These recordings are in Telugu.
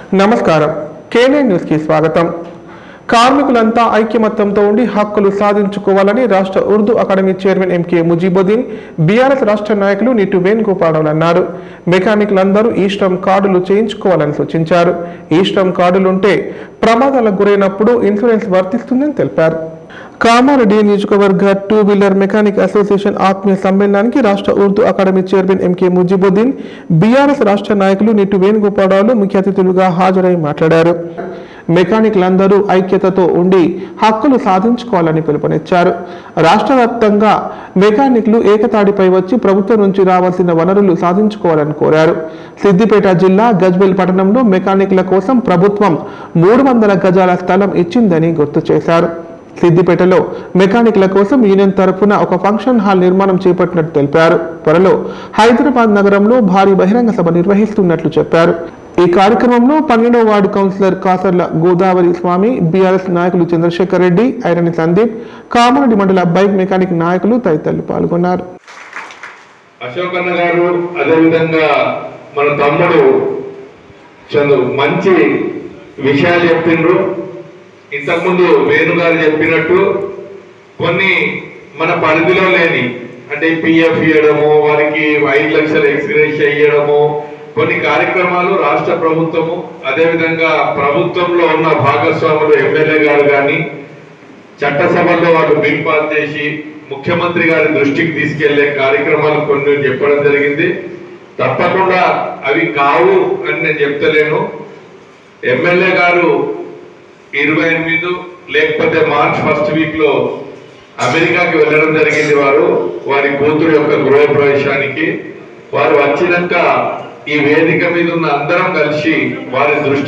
నమస్కారం కేనే న్యూస్ కి స్వాగతం కార్మికులంతా ఐక్యమత్యంతో ఉండి హక్కులు సాధించుకోవాలని రాష్ట్ర ఉర్దూ అకాడమీ చైర్మన్ ఎంకే ముజీబుద్దీన్ బీఆర్ఎస్ రాష్ట్ర నాయకులు నిట్టు వేణుగోపాల్ అన్నారు మెకానిక్లందరూ ఈ శ్రమ్ కార్డులు చేయించుకోవాలని సూచించారు ఈ శ్రమ్ కార్డులుంటే ప్రమాదాలకు గురైనప్పుడు ఇన్సూరెన్స్ వర్తిస్తుందని తెలిపారు కామారెడ్డి నియోజకవర్గ టూ వీలర్ మెకానిక్ అసోసియేషన్ ఆత్మీయ సమ్మేళనానికి రాష్ట్ర ఉర్దూ అకాడమీ చైర్మన్ ఎంకే ముజిబుద్దీన్ బీఆర్ఎస్ రాష్ట్ర నాయకులు నిట్టు వేణుగోపాలరావులు ముఖ్య అతిథులుగా హాజరై మాట్లాడారు మెకానిక్లందరూ ఐక్యతతో ఉండి హక్కులు సాధించుకోవాలని పిలుపునిచ్చారు రాష్ట్ర వ్యాప్తంగా మెకానిక్లు ఏకతాడిపై వచ్చి ప్రభుత్వం నుంచి రావాల్సిన వనరులు సాధించుకోవాలని కోరారు సిద్దిపేట జిల్లా గజ్బెల్ పట్టణంలో మెకానిక్ల కోసం ప్రభుత్వం మూడు వందల గజాల స్థలం ఇచ్చిందని గుర్తు చేశారు సిద్దిపేటలో మెకానిక్ల కోసం యూనియన్ తరఫున ఒక ఫంక్షన్ హాల్ నిర్మాణం చేపట్టినట్టు తెలిపారు త్వరలో హైదరాబాద్ నగరంలో భారీ బహిరంగ సభ నిర్వహిస్తున్నట్లు చెప్పారు ఈ కార్యక్రమంలో పన్నెండవ వార్డు కౌన్సిలర్ కాసర్ల గోదావరి స్వామి బీఆర్ఎస్ నాయకులు చంద్రశేఖర్ రెడ్డి ఐరణి సందీప్ కామారెడ్డి మండల బైక్ మెకానిక్ నాయకులు తదితరులు పాల్గొన్నారు అశోక్ అన్న గారు అదేవిధంగా మన తమ్ముడు చంద్రు మంచి విషయాలు చెప్పిండ్రు ఇంతకుముందు వేణు గారు చెప్పినట్టు కొన్ని మన పరిధిలో లేని అంటే పిఎఫ్ ఇవ్వడము వారికి ఐదు లక్షల ఎక్స్గ్రేష్ ఇవ్వడము కొన్ని కార్యక్రమాలు రాష్ట్ర ప్రభుత్వము అదేవిధంగా ప్రభుత్వంలో ఉన్న భాగస్వాములు ఎమ్మెల్యే గారు కానీ చట్టసభల్లో వాళ్ళు బిల్ పాస్ చేసి ముఖ్యమంత్రి గారి దృష్టికి తీసుకెళ్లే కార్యక్రమాలు కొన్ని చెప్పడం జరిగింది తప్పకుండా అవి కావు అని నేను చెప్తలేను ఎమ్మెల్యే గారు ఇరవై ఎనిమిది లేకపోతే మార్చ్ ఫస్ట్ వీక్ లో అమెరికాకి వెళ్ళడం జరిగింది వారు వారి కూతురు యొక్క గృహ ప్రవేశానికి వారు వచ్చినాక ఈ వేదిక మీద ఉన్న అందరం కలిసి వారి దృష్టి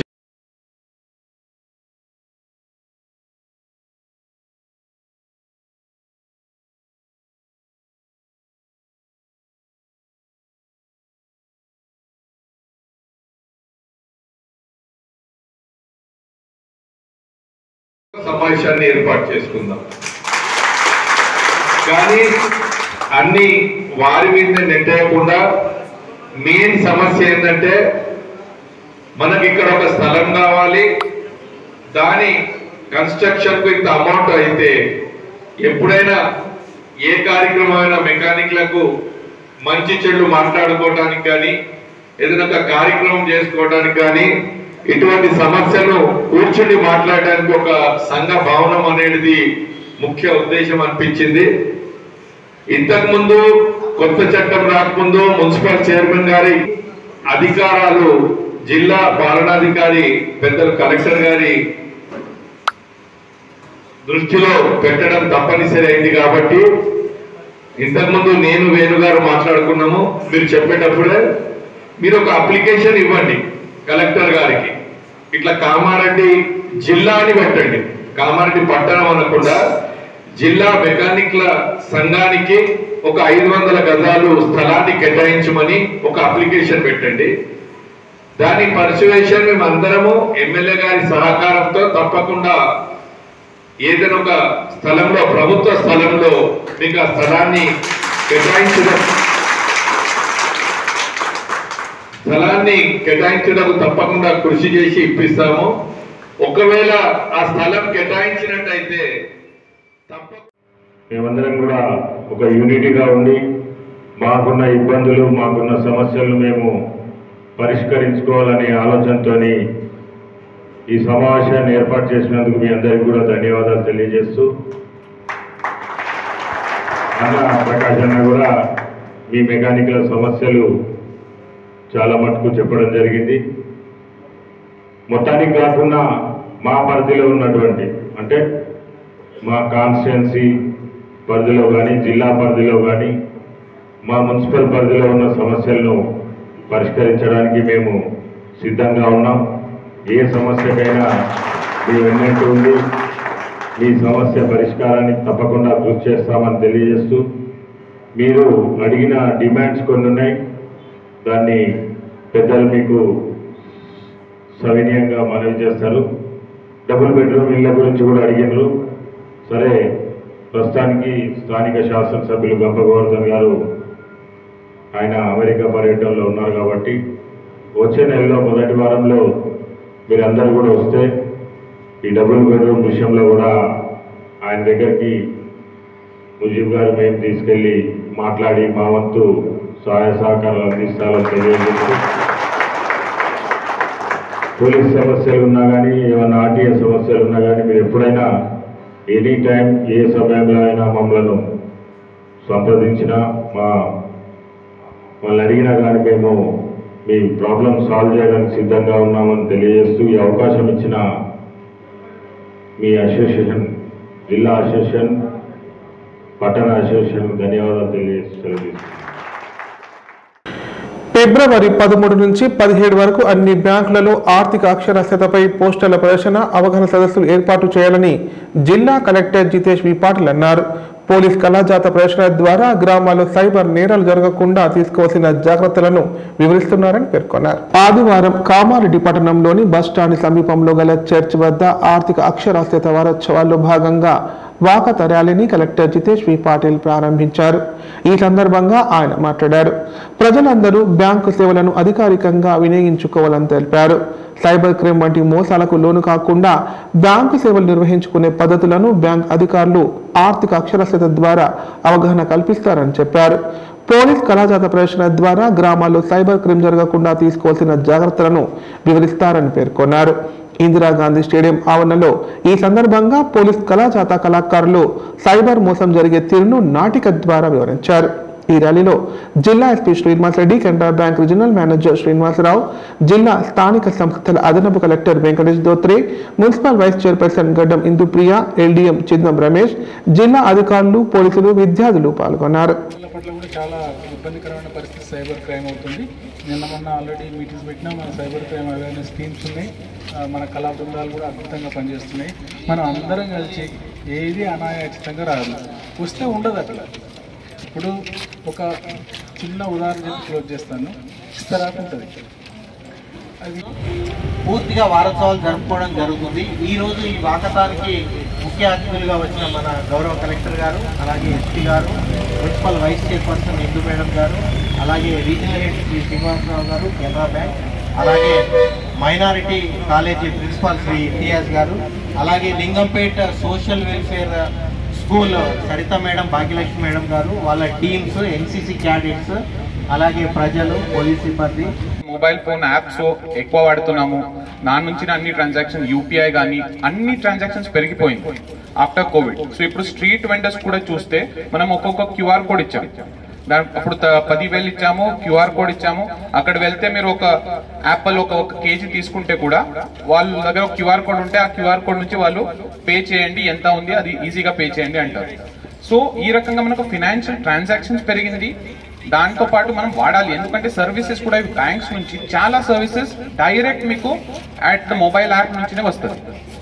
సమావేశాన్ని ఏర్పాటు చేసుకుందాం కానీ అన్ని వారి మీద నెట్టేయకుండా మెయిన్ సమస్య ఏంటంటే మనకి ఇక్కడ ఒక స్థలం కావాలి దాని కన్స్ట్రక్షన్ కు ఇంత అమౌంట్ అయితే ఎప్పుడైనా ఏ కార్యక్రమమైన మెకానిక్లకు మంచి చెడు మాట్లాడుకోవడానికి కానీ ఏదైనా ఒక కార్యక్రమం చేసుకోవడానికి కానీ ఇటువంటి సమస్యలు కూర్చుని మాట్లాడడానికి ఒక సంఘ భవనం అనేది ముఖ్య ఉద్దేశం అనిపించింది ఇంతకు ముందు కొత్త చట్టం రాకముందు మున్సిపల్ చైర్మన్ గారి అధికారాలు జిల్లా పాలనాధికారి పెద్దలు కలెక్టర్ గారి దృష్టిలో పెట్టడం తప్పనిసరి అయింది కాబట్టి ఇంతకుముందు నేను వేణుగారు మాట్లాడుకున్నాము మీరు చెప్పేటప్పుడే మీరు ఒక అప్లికేషన్ ఇవ్వండి కలెక్టర్ గారికి ఇట్లా కామారెడ్డి జిల్లా అని పెట్టండి కామారెడ్డి పట్టణం అనకుండా జిల్లా మెకానిక్ల సంఘానికి ఒక ఐదు వందల గజాలు స్థలాన్ని కేటాయించమని ఒక అప్లికేషన్ పెట్టండి దాని పర్సువేషన్ మేము అందరము ఎమ్మెల్యే గారి సహకారంతో తప్పకుండా ఏదైనా ఒక స్థలంలో ప్రభుత్వ స్థలంలో మీకు ఆ స్థలాన్ని కేటాయించడం స్థలాన్ని కేటాయించడం తప్పకుండా కృషి చేసి ఇప్పిస్తాము ఒకవేళ ఆ స్థలం కేటాయించినట్టయితే తప్ప మేమందరం కూడా ఒక యూనిటీగా ఉండి మాకున్న ఇబ్బందులు మాకున్న సమస్యలను మేము పరిష్కరించుకోవాలనే ఆలోచనతోని ఈ సమావేశాన్ని ఏర్పాటు చేసినందుకు మీ అందరికీ కూడా ధన్యవాదాలు తెలియజేస్తూ అన్న ప్రకాష్ అన్న కూడా మీ మెకానికల్ సమస్యలు చాలా మటుకు చెప్పడం జరిగింది మొత్తానికి కాకుండా మా పరిధిలో ఉన్నటువంటి అంటే మా కాన్స్టిట్యున్సీ పరిధిలో కానీ జిల్లా పరిధిలో కానీ మా మున్సిపల్ పరిధిలో ఉన్న సమస్యలను పరిష్కరించడానికి మేము సిద్ధంగా ఉన్నాం ఏ సమస్యకైనా మీ వెన్నట్టు ఉంది మీ సమస్య పరిష్కారానికి తప్పకుండా కృషి చేస్తామని తెలియజేస్తూ మీరు అడిగిన డిమాండ్స్ కొన్ని ఉన్నాయి దాన్ని పెద్దలు మీకు సవినయంగా మనవి చేస్తారు డబుల్ బెడ్రూమ్ ఇళ్ళ గురించి కూడా అడిగినారు సరే ప్రస్తుతానికి స్థానిక శాసనసభ్యులు గంప గోవర్ధన్ గారు ఆయన అమెరికా పర్యటనలో ఉన్నారు కాబట్టి వచ్చే నెలలో మొదటి వారంలో మీరందరూ కూడా వస్తే ఈ డబుల్ బెడ్రూమ్ విషయంలో కూడా ఆయన దగ్గరికి ముజీబ్ గారు మేము తీసుకెళ్ళి మాట్లాడి మా వంతు సహాయ సహకారాలు అందిస్తామని తెలియజేస్తూ పోలీస్ సమస్యలు ఉన్నా కానీ ఏమైనా ఆర్టీఏ సమస్యలు ఉన్నా కానీ మీరు ఎప్పుడైనా ఎనీ టైం ఏ సమయంలో అయినా మమ్మల్ని సంప్రదించినా మా వాళ్ళని అడిగినా కానీ మేము మీ ప్రాబ్లం సాల్వ్ చేయడానికి సిద్ధంగా ఉన్నామని తెలియజేస్తూ ఈ అవకాశం ఇచ్చిన మీ అసోసియేషన్ జిల్లా అసోసియేషన్ పట్టణ అసోసియేషన్ ధన్యవాదాలు తెలియజేస్తూ సెలవు తీసుకుంటున్నాను. ఫిబ్రవరి పదమూడు నుంచి పదిహేడు వరకు అన్ని బ్యాంకులలో ఆర్థిక అక్షరాస్యతపై పోస్టర్ల ప్రదర్శన అవగాహన సదస్సులు ఏర్పాటు చేయాలని జిల్లా కలెక్టర్ జితేష్ వి పాటిల్ అన్నారు పోలీస్ కళాజాత ప్రదర్శన ద్వారా గ్రామాల్లో సైబర్ నేరాలు జరగకుండా తీసుకోవాల్సిన జాగ్రత్తలను వివరిస్తున్నారని పేర్కొన్నారు ఆదివారం కామారెడ్డి పట్టణంలోని బస్టాండ్ సమీపంలో గల చర్చ్ వద్ద ఆర్థిక అక్షరాస్యత వారోత్సవాల్లో భాగంగా వాకత ర్యాలీని కలెక్టర్ జితేష్ వి పాటిల్ ప్రారంభించారు ఈ సందర్భంగా ఆయన మాట్లాడారు ప్రజలందరూ బ్యాంకు సేవలను అధికారికంగా వినియోగించుకోవాలని తెలిపారు సైబర్ క్రైమ్ వంటి మోసాలకు లోను కాకుండా బ్యాంకు సేవలు నిర్వహించుకునే పద్ధతులను బ్యాంక్ అధికారులు ఆర్థిక అక్షరాస్యత ద్వారా అవగాహన కల్పిస్తారని చెప్పారు పోలీస్ కళాజాత ప్రదర్శన ద్వారా గ్రామాల్లో సైబర్ క్రైమ్ జరగకుండా తీసుకోవాల్సిన జాగ్రత్తలను వివరిస్తారని పేర్కొన్నారు ఇందిరాగాంధీ స్టేడియం ఆవరణలో ఈ సందర్భంగా పోలీస్ కళాజాత కళాకారులు సైబర్ మోసం జరిగే తీరును నాటిక ద్వారా వివరించారు ఈ ర్యాలీలో జిల్లా SP Srinivas Reddy Canara Bank regional manager Srinivasarao జిల్లా స్థానిక సంస్థల అదనపు collector Venkatesh Dhotre municipal vice chairperson Gaddam Indupriya LDM చిందం Ramesh జిల్లా అధికారులు పోలీసులు విద్యార్థులు పాల్గొన్నారు పిల్లల పట్ల కూడా చాలా ఇబ్బందికరమైన పరిస్థితి సైబర్ క్రైమ్ అవుతుంది నిన్న మొన్న ఆల్రెడీ మీటింగ్స్ పెట్టినా మన సైబర్ క్రైమ్ అవేర్నెస్ టీమ్స్ ఉన్నాయి ఆ, మన కళా బృందాలు కూడా అద్భుతంగా పనిచేస్తున్నాయి మనం అందరం కలిసి ఏది అనాయాచితంగా రాదు వస్తే ఉండదు అక్కడ ఇప్పుడు ఒక చిన్న ఉదాహరణ చెప్పి క్లోజ్ చేస్తాను ఇస్తరాకు ఉంటుంది అది పూర్తిగా వారోత్సవాలు జరుపుకోవడం జరుగుతుంది ఈ రోజు ఈ వాకతానికి ముఖ్య అతిథులుగా వచ్చిన మన గౌరవ కలెక్టర్ గారు అలాగే ఎస్పీ గారు municipal vice chairperson Indu madam గారు అలాగే రీజనల్ హెడ్ శ్రీ శ్రీనివాసరావు గారు కెనరా బ్యాంక్ అలాగే minority college principal Shri Imtiaz గారు అలాగే Lingampet social welfare school Saritha madam Bhagyalakshmi madam గారు వాళ్ళ టీమ్స్ ఎన్సీసీ క్యాడెట్స్ అలాగే ప్రజలు పోలీస్ సిబ్బంది మొబైల్ ఫోన్ యాప్స్ ఎక్కువ వాడుతున్నాము దాని నుంచి అన్ని ట్రాన్సాక్షన్ యూపీఐ కానీ అన్ని ట్రాన్సాక్షన్స్ పెరిగిపోయింది ఆఫ్టర్ కోవిడ్ సో ఇప్పుడు స్ట్రీట్ వెండర్స్ కూడా చూస్తే మనం ఒక్కొక్క క్యూఆర్ కోడ్ ఇచ్చాం దాని అప్పుడు త- పదివేలు ఇచ్చాము క్యూఆర్ కోడ్ ఇచ్చాము అక్కడ వెళ్తే మీరు ఒక యాపిల్ ఒక ఒక కేజీ తీసుకుంటే కూడా వాళ్ళ దగ్గర క్యూఆర్ కోడ్ ఉంటే ఆ క్యూఆర్ కోడ్ నుంచి వాళ్ళు పే చేయండి ఎంత ఉంది అది ఈజీగా పే చేయండి అంటారు సో ఈ రకంగా మనకు ఫినాన్షియల్ ట్రాన్సాక్షన్స్ పెరిగింది దాంతో పాటు మనం వాడాలి ఎందుకంటే సర్వీసెస్ కూడా బ్యాంక్స్ నుంచి చాలా సర్వీసెస్ డైరెక్ట్ మీకు అట్ ద మొబైల్ యాప్ నుంచినే వస్తుంది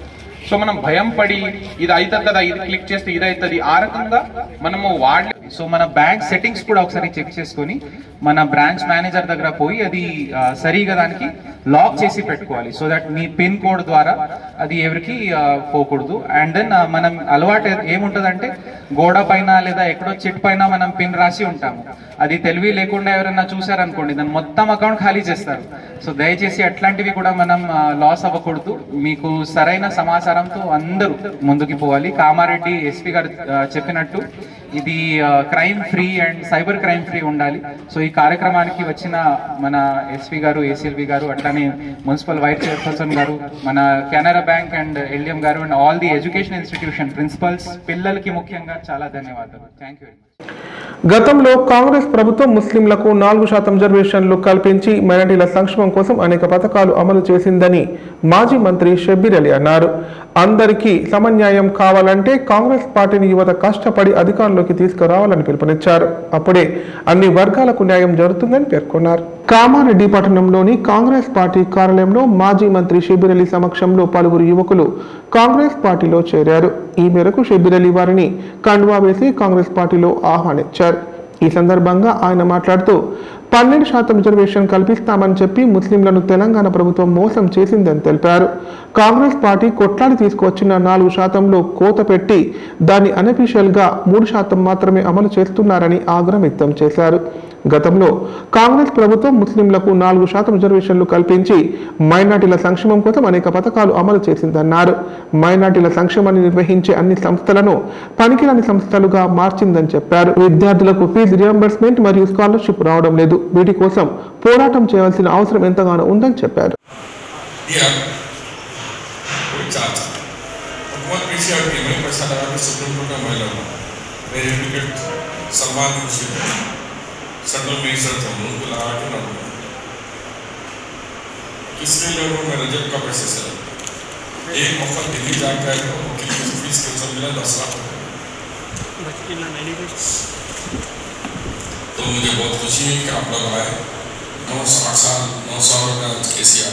సో మనం భయం పడి ఇది అవుతుంది కదా ఇది క్లిక్ చేస్తే ఇది అవుతుంది ఆ రకంగా మనము వాడలే సో మన బ్యాంక్ సెట్టింగ్స్ కూడా ఒకసారి చెక్ చేసుకొని మన బ్రాంచ్ మేనేజర్ దగ్గర పోయి అది ఆ, సరిగా దానికి లాక్ చేసి పెట్టుకోవాలి సో దట్ మీ పిన్ కోడ్ ద్వారా అది ఎవరికి ఆ, పోకూడదు అండ్ దెన్ మనం అలవాటు ఏ- ఏముంటుందంటే గోడ పైన లేదా ఎక్కడో చిట్ పైన మనం పిన్ రాసి ఉంటాము అది తెలివి లేకుండా ఎవరైనా చూసారనుకోండి దాన్ని మొత్తం అకౌంట్ ఖాళీ చేస్తారు సో దయచేసి అట్లాంటివి కూడా మనం లాస్ అవ్వకూడదు మీకు సరైన సమాచారంతో అందరూ ముందుకు పోవాలి కామారెడ్డి ఎస్పీ గారు ఆ, చెప్పినట్టు ఇది crime free and cyber crime free ఉండాలి సో ఈ కార్యక్రమానికి వచ్చిన మన ఎస్పీ గారు ఏసీఎల్బి గారు అట్లానే మున్సిపల్ వైస్ చైర్పర్సన్ గారు మన కెనరా బ్యాంక్ అండ్ ఎల్డిఎం గారు and all the education institution principals పిల్లలకి ముఖ్యంగా చాలా ధన్యవాదాలు థ్యాంక్ యూ వెరీ మచ్ గతంలో కాంగ్రెస్ ప్రభుత్వం ముస్లింలకు నాలుగు శాతం రిజర్వేషన్లు కల్పించి మైనార్టీల సంక్షేమం కోసం అనేక పథకాలు అమలు చేసిందని మాజీ మంత్రి షబ్బీర్ అలీ అన్నారు అందరికీ సమన్యాయం కావాలంటే కాంగ్రెస్ పార్టీని యువత కష్టపడి అధికారంలోకి తీసుకురావాలని పిలుపునిచ్చారు అప్పుడే అన్ని వర్గాలకు న్యాయం జరుగుతుందని పేర్కొన్నారు కామారెడ్డి పట్టణంలోని కాంగ్రెస్ పార్టీ కార్యాలయంలో మాజీ మంత్రి షబ్బీర్ అలీ సమక్షంలో పలువురు యువకులు కాంగ్రెస్ పార్టీలో చేరారు ఈ మేరకు షబ్బీర్ అలీ వారిని కండువా వేసి కాంగ్రెస్ పార్టీలో ఆహ్వానించారు ఈ సందర్భంగా ఆయన మాట్లాడుతూ పన్నెండు శాతం రిజర్వేషన్ కల్పిస్తామని చెప్పి ముస్లింలను తెలంగాణ ప్రభుత్వం మోసం చేసిందని తెలిపారు కాంగ్రెస్ పార్టీ కొట్లాడి తీసుకువచ్చిన నాలుగు శాతంలో కోత పెట్టి దాన్ని అనఫీషియల్ గా మూడు శాతం మాత్రమే అమలు చేస్తున్నారని ఆగ్రహం వ్యక్తం చేశారు గతంలో కాంగ్రెస్ ప్రభుత్వం ముస్లింలకు నాలుగు శాతం రిజర్వేషన్లు కల్పించి మైనార్టీల సంక్షేమం కోసం అనేక పథకాలు అమలు చేసిందన్నారు మైనార్టీల సంక్షేమాన్ని నిర్వహించే అన్ని సంస్థలను పనికిరాని సంస్థలుగా మార్చిందని చెప్పారు విద్యార్థులకు ఫీజు రియంబర్స్మెంట్ మరియు స్కాలర్షిప్ రావడం లేదు వీటి కోసం పోరాటం చేయాల్సిన అవసరం ఎంతగానో ఉందని చెప్పారు दिया कोई चार्ज हुकूमत पीछे हट गई मैं पैसा लगा के सुप्रीम कोर्ट में मैं लगा मेरे advocate Salman Khurshid central minister थे उनको लगा के ना लगा किसने लोगों में रजब का पैसे से लगा एक वक्त दिल्ली जाकर आए तो वकील की फीस के सब मिला दस लाख तो मुझे बहुत खुशी है कि आप लोग आए नौ सौ आठ साल नौ साल का केसीआर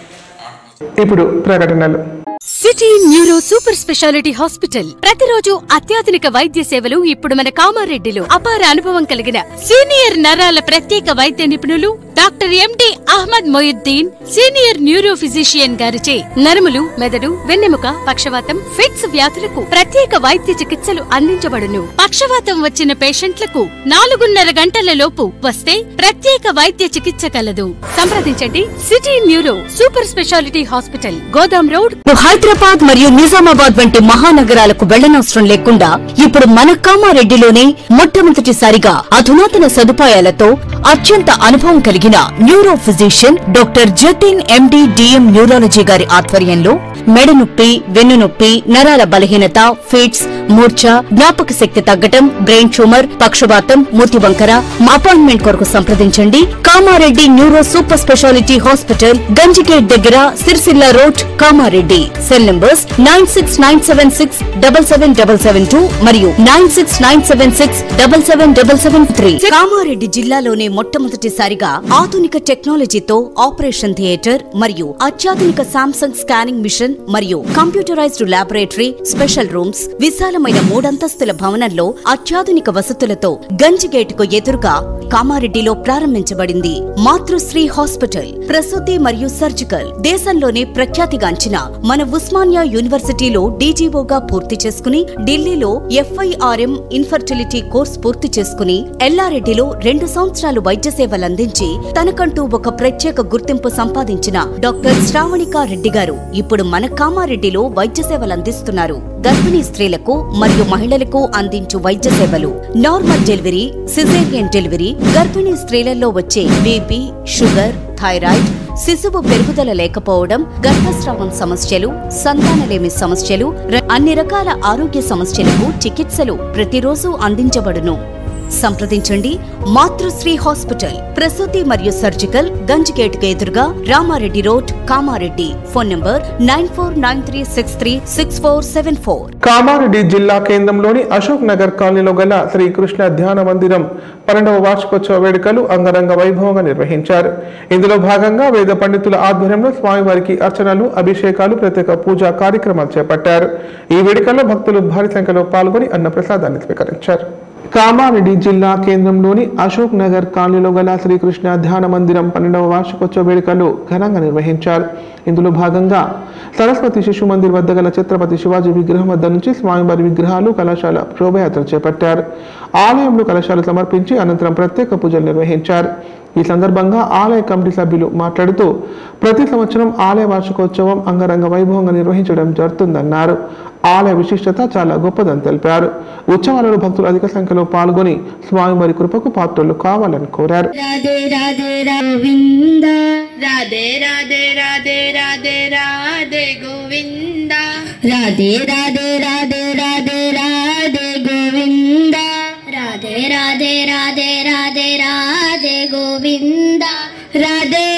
ఇప్పుడు ప్రకటనలు city neuro super speciality hospital ప్రతిరోజు అత్యాధునిక వైద్య సేవలు ఇప్పుడు మన కామారెడ్డిలో అపార అనుభవం కలిగిన సీనియర్ నరాల ప్రత్యేక వైద్య నిపుణులు doctor MD Ahmed Mohiuddin senior neuro physician గారిచే నరములు మెదడు వెన్నెముక పక్షవాతం ఫిట్స్ వ్యాధులకు ప్రత్యేక వైద్య చికిత్సలు అందించబడును పక్షవాతం వచ్చిన పేషెంట్లకు నాలుగున్నర గంటల లోపు వస్తే ప్రత్యేక వైద్య చికిత్స కలదు సంప్రదించండి city neuro super speciality hospital Godam road Hyderabad మరియు నిజామాబాద్ వంటి మహానగరాలకు వెళ్లనవసరం లేకుండా ఇప్పుడు మన కామారెడ్డిలోనే మొట్టమొదటిసారిగా అధునాతన సదుపాయాలతో అత్యంత అనుభవం కలిగిన neuro physician doctor Jatin MD DM neurology గారి ఆధ్వర్యంలో మెడ నొప్పి వెన్ను నొప్పి నరాల బలహీనత ఫిట్స్ మూర్ఛ జ్ఞాపక శక్తి తగ్గటం బ్రెయిన్ ట్యూమర్ పక్షవాతం మూతి వంకర అపాయింట్మెంట్ కొరకు సంప్రదించండి Kamareddy neuro super speciality hospital Ganjigate దగ్గర Sircilla road Kamareddy cell numbers nine six nine seven six double seven double seven two మరియు nine six nine seven six double seven double seven three Kamareddy జిల్లాలోనే మొట్టమొదటిసారిగా ఆధునిక టెక్నాలజీతో ఆపరేషన్ థియేటర్ మరియు అత్యాధునిక సామ్సంగ్ స్కానింగ్ మిషన్ మరియు కంప్యూటరైజ్డ్ ల్యాబొరేటరీ స్పెషల్ రూమ్స్ విశాలమైన మూడంతస్తుల భవనంలో అత్యాధునిక వసతులతో గంజిగేట్ కు ఎదురుగా కామారెడ్డిలో ప్రారంభించబడింది మాతృశ్రీ హాస్పిటల్ ప్రసూతి మరియు సర్జికల్ దేశంలోనే ప్రఖ్యాతిగాంచిన మన ఉస్మానియా యూనివర్సిటీలో డీజీఓగా పూర్తి చేసుకుని ఢిల్లీలో ఎఫ్ఐఆర్ఎం ఇన్ఫర్టిలిటీ కోర్స్ పూర్తి చేసుకుని ఎల్లారెడ్డిలో రెండు సంవత్సరాలు వైద్య సేవలందించి తనకంటూ ఒక ప్రత్యేక గుర్తింపు సంపాదించిన డాక్టర్ శ్రావణికా రెడ్డి గారు ఇప్పుడు మన కామారెడ్డిలో వైద్య సేవలు అందిస్తున్నారు గర్భిణీ స్త్రీలకు మరియు మహిళలకు అందించు వైద్య సేవలు నార్మల్ డెలివరీ సిజేరియన్ డెలివరీ గర్భిణీ స్త్రీలలో వచ్చే బీపీ షుగర్ థైరాయిడ్ శిశువు పెరుగుదల లేకపోవడం గర్భస్రావం సమస్యలు సంతానలేమి సమస్యలు ర- అన్ని రకాల ఆరోగ్య సమస్యలకు చికిత్సలు ప్రతిరోజు అందించబడును సంప్రదించండి మాతృశ్రీ హాస్పిటల్ ప్రసూతి మరియు సర్జికల్ గంజిగేట్ ఎదురుగా Ramareddy road Kamareddy phone number nine four nine three six three six four seven four Kamareddy జిల్లా కేంద్రంలోని అశోక్ నగర్ కాలనీలో గల శ్రీకృష్ణ ధ్యాన మందిరం పన్నెండవ వార్షికోత్సవ వేడుకలు అంగరంగ వైభవంగా నిర్వహించారు ఇందులో భాగంగా వేద పండితుల ఆధ్వర్యంలో స్వామివారికి అర్చనలు అభిషేకాలు ప్రత్యేక పూజా కార్యక్రమాలు చేపట్టారు ఈ వేడుకల్లో భక్తులు భారీ సంఖ్యలో పాల్గొని అన్న ప్రసాదాన్ని స్వీకరించారు కామారెడ్డి జిల్లా కేంద్రంలోని అశోక్ నగర్ కాలనీలో గల శ్రీకృష్ణ ధ్యాన మందిరం పన్నెండవ వార్షికోత్సవ వేడుకలు ఘనంగా నిర్వహించారు ఇందులో భాగంగా సరస్వతి శిశు మందిర్ వద్ద గల ఛత్రపతి శివాజీ విగ్రహం వద్ద నుంచి స్వామివారి విగ్రహాలు కళాశాల శోభయాత్ర చేపట్టారు ఆలయంలో కళాశాల సమర్పించి అనంతరం ప్రత్యేక పూజలు నిర్వహించారు ఈ సందర్భంగా ఆలయ కమిటీ సభ్యులు మాట్లాడుతూ ప్రతి సంవత్సరం ఆలయ వార్షికోత్సవం అంగరంగ వైభవంగా నిర్వహించడం జరుగుతుందన్నారు ఆలయ విశిష్టత చాలా గొప్పదని తెలిపారు ఉత్సవాలలో భక్తులు అధిక సంఖ్యలో పాల్గొని స్వామివారి కృపకు పాత్రలు కావాలని కోరారు రాధే రాధే గోవింద రాధే రాధే రాధే రాధే రాధే గోవింద రాధే రాధే రాధే రాధే రాధే గోవింద రాధే రాధే రాధే రాధే రాధే గోవింద రాధే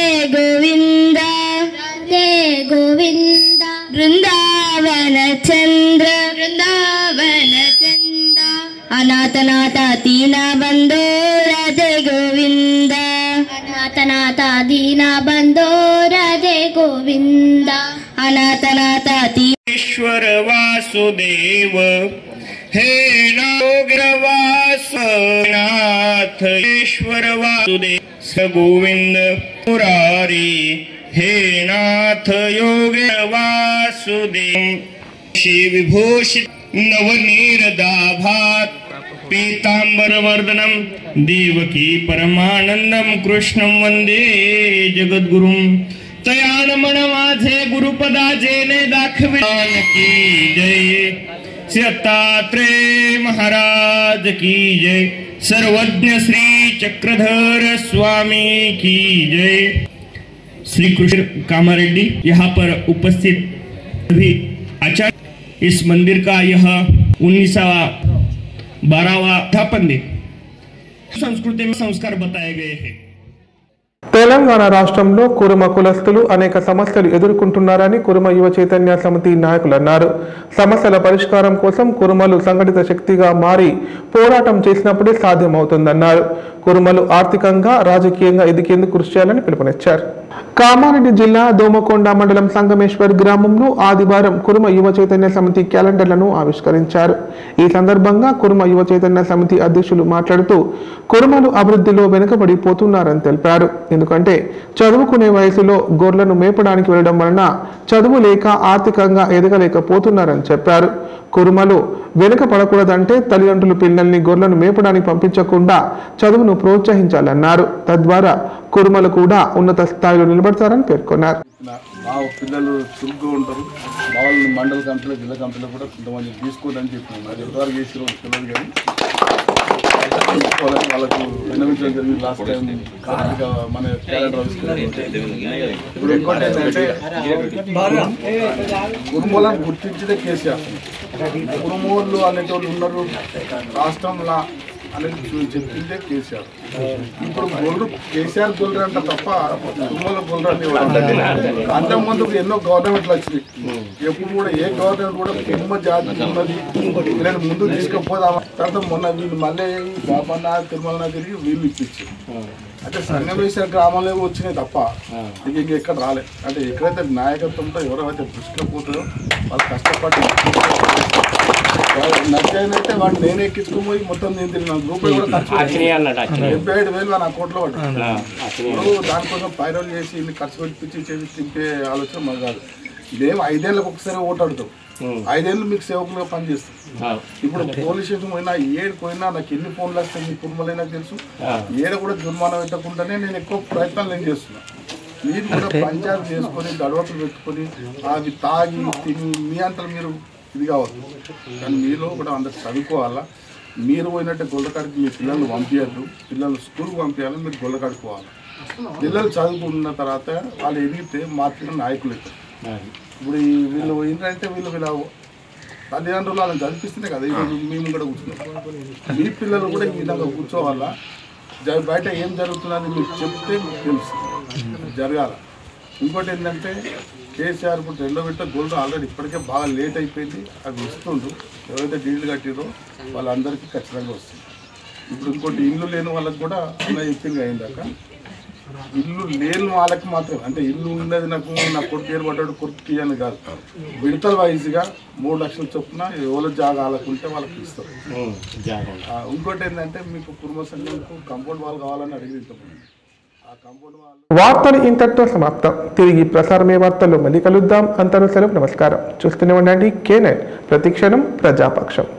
గోవింద రాధే గోవింద బృందావన చంద్ర బృందావన చంద్ర అనాథనాథ దీన బంధో రాధే గోవింద అనాథనాథ దీన బంధో రాధే గోవింద అనాథనాథ దీ ईश्वर वासुदेव हे नाग्रवासनाथ ईश्वर वासुदेव स गोविन्द मुरारी हे नाथ योगे वासुदेव श्रीविभूषित नवनीरदाभात् पीताम्बरवर्धनं देवकी परमानन्दं कृष्णं वन्दे जगद्गुरुं तयानमन माझे गुरुपदाचे ने दाखविधान की जय श्री महाराज की जय सर्वज्ञ श्री चक्रधर स्वामी की जय श्री कृष्ण कामारेड्डी यहाँ पर उपस्थित सभी आचार्य इस मंदिर का यह उन्नीसवा बारहवा स्थापन दिन संस्कृति में संस्कार बताए गए हैं తెలంగాణ రాష్ట్రంలో కురుమ కులస్తులు అనేక సమస్యలు ఎదుర్కొంటున్నారని కురుమ యువ చైతన్య సమితి నాయకులు అన్నారు సమస్యల పరిష్కారం కోసం కురుమలు సంఘటిత శక్తిగా మారి పోరాటం చేసినప్పుడే సాధ్యమవుతుందన్నారు కురుమలు ఆర్థికంగా రాజకీయంగా ఎదిగేందుకు కృషి చేయాలని పిలుపునిచ్చారు కామారెడ్డి జిల్లా దోమకొండ మండలం సంగమేశ్వర్ గ్రామంలో ఆదివారం కురుమ యువ చైతన్య సమితి క్యాలెండర్లను ఆవిష్కరించారు ఈ సందర్భంగా కురుమ యువ చైతన్య సమితి అధ్యక్షులు మాట్లాడుతూ కురుమలు అభివృద్ధిలో వెనుకబడిపోతున్నారని తెలిపారు ఎందుకంటే చదువుకునే వయసులో గొర్రెలను మేపడానికి వెళ్ళడం వలన చదువు లేక ఆర్థికంగా ఎదగలేకపోతున్నారని చెప్పారు కురుమలు వెనుక పడకూడదంటే తల్లిదండ్రులు పిల్లల్ని గొర్రెలను మేపడానికి పంపించకుండా చదువును ప్రోత్సహించాలన్నారు తద్వారా కురుమలు కూడా ఉన్నత స్థాయిలో నిలబడతారని పేర్కొన్నారు మా పిల్లలు చురుగ్గా ఉంటారు మా వాళ్ళు మండల కమిటీలో జిల్లా కమిటీలో కూడా కొంతమంది తీసుకోవద్దని చెప్పినాం అది ఎంతవరకు చేసిరో తెలియదు కానీ తీసుకోవాలని వాళ్ళకు విన్నవించడం జరిగింది లాస్ట్ టైం కార్తీక మన క్యాలెండర్ ఇప్పుడు ఇంకోటి ఏంటంటే కుటుంబాలను గుర్తించదే కేసీఆర్ కుటుంబోళ్ళు అనేటోళ్ళు ఉన్నారు రాష్ట్రంలో అనేది చూ- చెప్పిందే కేసీఆర్ ఇప్పుడు గొల్లు కేసీఆర్ గొల్లు అంట తప్ప కుటుంబంలో గొల్లు అంటే అంతకుముందు ఎన్నో గవర్నమెంట్లు వచ్చినాయి ఎప్పుడు కూడా ఏ గవర్నమెంట్ కూడా కుటుంబ జాతి ఉన్నది వీళ్ళని ముందు తీసుకుపోదామా తర్వాత మొన్న వీళ్ళు మళ్ళీ బాబన్న తిరుమల తిరిగి వీళ్ళు ఇప్పించి అంటే సంగమేశ్వర గ్రామంలో వచ్చినాయి తప్ప ఇక ఇంక ఎక్కడ రాలే అంటే ఎక్కడైతే నాయకత్వంతో ఎవరైతే దృష్టిలో పోతుందో వాళ్ళు కష్టపడి నచ్చైతే వాడు నేను ఎక్కించుకుపోయి మొత్తం నేను తిరిగిన గ్రూప్ కూడా ఖర్చు అచ్చినాయి అన్నాడు, అచ్చినాయి. డెబ్బై ఐదు వేలు నా అకౌంట్లో పడ్డాయి ఆ, అచ్చినాయి. ఇప్పుడు దానికోసం పైరలు చేసి ఇన్ని ఖర్చు పెట్టించి చేసి తింపే ఆలోచన మాకు కాదు మేము ఐదేళ్ళకి ఒకసారి ఓటు అడుగుతాం ఐదేళ్ళు మీకు సేవకులుగా పనిచేస్తాం ఇప్పుడు పోలీస్ స్టేషన్ పోయినా ఏడు పోయినా నాకు ఎన్ని ఫోన్లు వస్తాయి మీ కుటుంబాలైనా తెలుసు ఆ. ఏడ కూడా జుర్మానా పెట్టకుండానే నేను ఎక్కువ ప్రయత్నాలు నేను చేస్తున్నా మీరు కూడా పంచాయతీ చేసుకొని గడవతలు పెట్టుకొని అవి తాగి తిని మీ అంతలు మీరు ఇది కావద్దు కానీ మీలో కూడా అందరు చదువుకోవాలా మీరు పోయినట్టే గొల్లకాడికి మీ పిల్లల్ని పంపించద్దు పిల్లలు స్కూల్కి పంపించాలి మీరు గొల్లకాడికి పోవాలి పిల్లలు చదువుకున్న తర్వాత వాళ్ళు ఎదిగితే మా పిల్లలు నాయకులు అవుతారు ఇప్పుడు ఈ వీళ్ళు ఏంటంటే వీళ్ళు వీళ్ళ తల్లిదండ్రులు వాళ్ళని చదివిస్తేనే కదా ఈరోజు మేము కూడా కూర్చున్నాం మీ పిల్లలు కూడా ఈ విధంగా కూర్చోవాలా జ- బయట ఏం జరుగుతుందని మీకు చెప్తే మీకు తెలుసు జరగాల ఇంకోటి ఏంటంటే కేసీఆర్ ఇప్పుడు రెండో విడత గోల్డ్ ఆల్రెడీ ఇప్పటికే బాగా లేట్ అయిపోయింది అది ఇస్తుండ్రు ఎవరైతే డీల్ కట్టిరో వాళ్ళందరికీ ఖచ్చితంగా వస్తుంది ఇప్పుడు ఇంకోటి ఇల్లు లేని వాళ్ళకి కూడా అన్న చెప్పింది అయిందాక ఇల్లు లేని వాళ్ళకి మాత్రం అంటే ఇల్లు ఉన్నది నాకు నా కొడుకు పేరు పడ్డాడు కొడుకు అని కాదు విడతల వైజ్గా మూడు లక్షల చొప్పున ఎవరు జాగా వాళ్ళకుంటే వాళ్ళకి ఇస్తారు ఆ, ఇంకోటి ఏంటంటే మీకు కుటుంబ సంఘంకు కంపౌండ్ వాళ్ళు కావాలని అడిగి ఆ కంపౌండ్ వాళ్ళు వార్తలు ఇంతటితో సమాప్తం తిరిగి ప్రసారమే వార్తల్లో మళ్ళీ కలుద్దాం అంతరు సెలవు నమస్కారం చూస్తూనే ఉండండి కేనెట్ ప్రతిక్షణం ప్రజాపక్షం